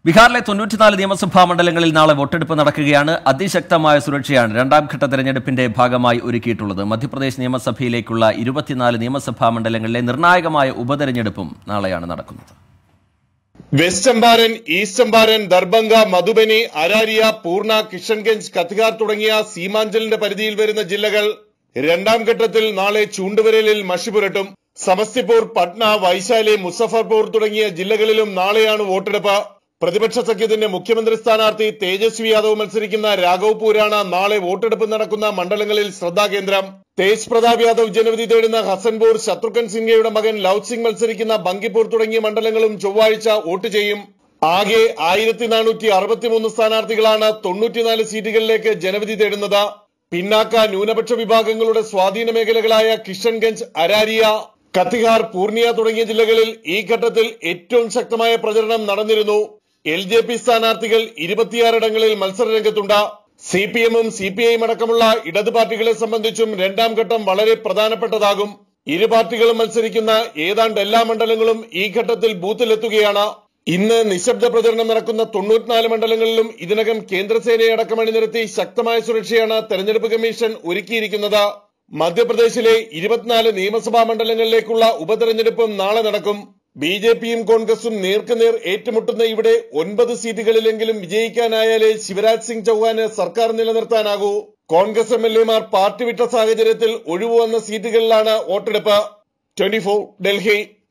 ബീഹാറിലെ തൊണ്ണൂറ്റിനാല് നിയമസഭാ മണ്ഡലങ്ങളിൽ നാളെ വോട്ടെടുപ്പ് നടക്കുകയാണ് അതിശക്തമായ സുരക്ഷയാണ് രണ്ടാം ഘട്ട തെരഞ്ഞെടുപ്പിന്റെ ഭാഗമായി ഒരുക്കിയിട്ടുള്ളത് മധ്യപ്രദേശ് നിയമസഭയിലേക്കുള്ള ഇരുപത്തിനാല് നിയമസഭാ മണ്ഡലങ്ങളിലെ നിർണായകമായ ഉപതെരഞ്ഞെടുപ്പും നാളെയാണ് നടക്കുന്നത് വെസ്റ്റ് ചമ്പാരൻ ഈസ്റ്റ് ചമ്പാരൻ ദർഭംഗ മധുബനി അരാരിയ പൂർണ കിഷൻഗഞ്ച് കത്തിഹാർ തുടങ്ങിയ സീമാഞ്ചലിന്റെ പരിധിയിൽ വരുന്ന ജില്ലകൾ രണ്ടാം ഘട്ടത്തിൽ നാളെ ചൂണ്ടുവിരലിൽ മഷി പുരട്ടും സമസ്തിപൂർ പട്ന വൈശാലി മുസഫർപൂർ തുടങ്ങിയ ജില്ലകളിലും നാളെയാണ് വോട്ടെടുപ്പ് പ്രതിപക്ഷ സഖ്യത്തിന്റെ മുഖ്യമന്ത്രി സ്ഥാനാർത്ഥി തേജസ്വി യാദവ് മത്സരിക്കുന്ന രാഘവ്പൂരാണ് നാളെ വോട്ടെടുപ്പ് നടക്കുന്ന മണ്ഡലങ്ങളിൽ ശ്രദ്ധാകേന്ദ്രം തേജ് പ്രതാപ് യാദവ് ജനവിധി തേടുന്ന ഹസൻപൂർ ശത്രുഘ്ൻ സിംഗയുടെ മകൻ ലവ് സിംഗ് മത്സരിക്കുന്ന ബങ്കിപ്പൂർ തുടങ്ങിയ മണ്ഡലങ്ങളും ചൊവ്വാഴ്ച വോട്ട് ചെയ്യും ആകെ ആയിരത്തി നാനൂറ്റി അറുപത്തിമൂന്ന് സ്ഥാനാർത്ഥികളാണ് തൊണ്ണൂറ്റിനാല് സീറ്റുകളിലേക്ക് ജനവിധി തേടുന്നത് പിന്നാക്ക ന്യൂനപക്ഷ വിഭാഗങ്ങളുടെ സ്വാധീന മേഖലകളായ കിഷൻഗഞ്ച് അരാരിയ കത്തിഹാർ പൂർണിയ തുടങ്ങിയ ജില്ലകളിൽ ഈ ഘട്ടത്തിൽ ഏറ്റവും ശക്തമായ പ്രചരണം നടന്നിരുന്നു എൽ ജെ പി സ്ഥാനാർത്ഥികൾ ഇരുപത്തിയാറിടങ്ങളിൽ മത്സരരംഗത്തുണ്ട് സി പി എമ്മും സി പി ഐയും അടക്കമുള്ള ഇടതു പാർട്ടികളെ സംബന്ധിച്ചും രണ്ടാം ഘട്ടം വളരെ പ്രധാനപ്പെട്ടതാകും ഇരു പാർട്ടികളും മത്സരിക്കുന്ന ഏതാണ്ട് എല്ലാ മണ്ഡലങ്ങളും ഈ ഘട്ടത്തിൽ ബൂത്തിലെത്തുകയാണ് ഇന്ന് നിശബ്ദ പ്രചരണം നടക്കുന്ന തൊണ്ണൂറ്റിനാല് മണ്ഡലങ്ങളിലും ഇതിനകം കേന്ദ്രസേനയെ അടക്കം അണിനിരത്തി ശക്തമായ സുരക്ഷയാണ് തെരഞ്ഞെടുപ്പ് കമ്മീഷൻ ഒരുക്കിയിരിക്കുന്നത് മധ്യപ്രദേശിലെ ഇരുപത്തിനാല് നിയമസഭാ മണ്ഡലങ്ങളിലേക്കുള്ള ഉപതെരഞ്ഞെടുപ്പും നാളെ നടക്കും ബി ജെ പിയും കോൺഗ്രസും നേർക്കുനേർ ഏറ്റുമുട്ടുന്ന ഇവിടെ ഒൻപത് സീറ്റുകളിലെങ്കിലും വിജയിക്കാനായാലേ ശിവരാജ് സിംഗ് ചൌഹാന് സർക്കാർ നിലനിർത്താനാകൂ കോൺഗ്രസ് എം എൽ എമാർ പാർട്ടി വിട്ട സാഹചര്യത്തിൽ ഒഴിവുവന്ന സീറ്റുകളിലാണ് വോട്ടെടുപ്പ് ട്വന്റി ഡൽഹി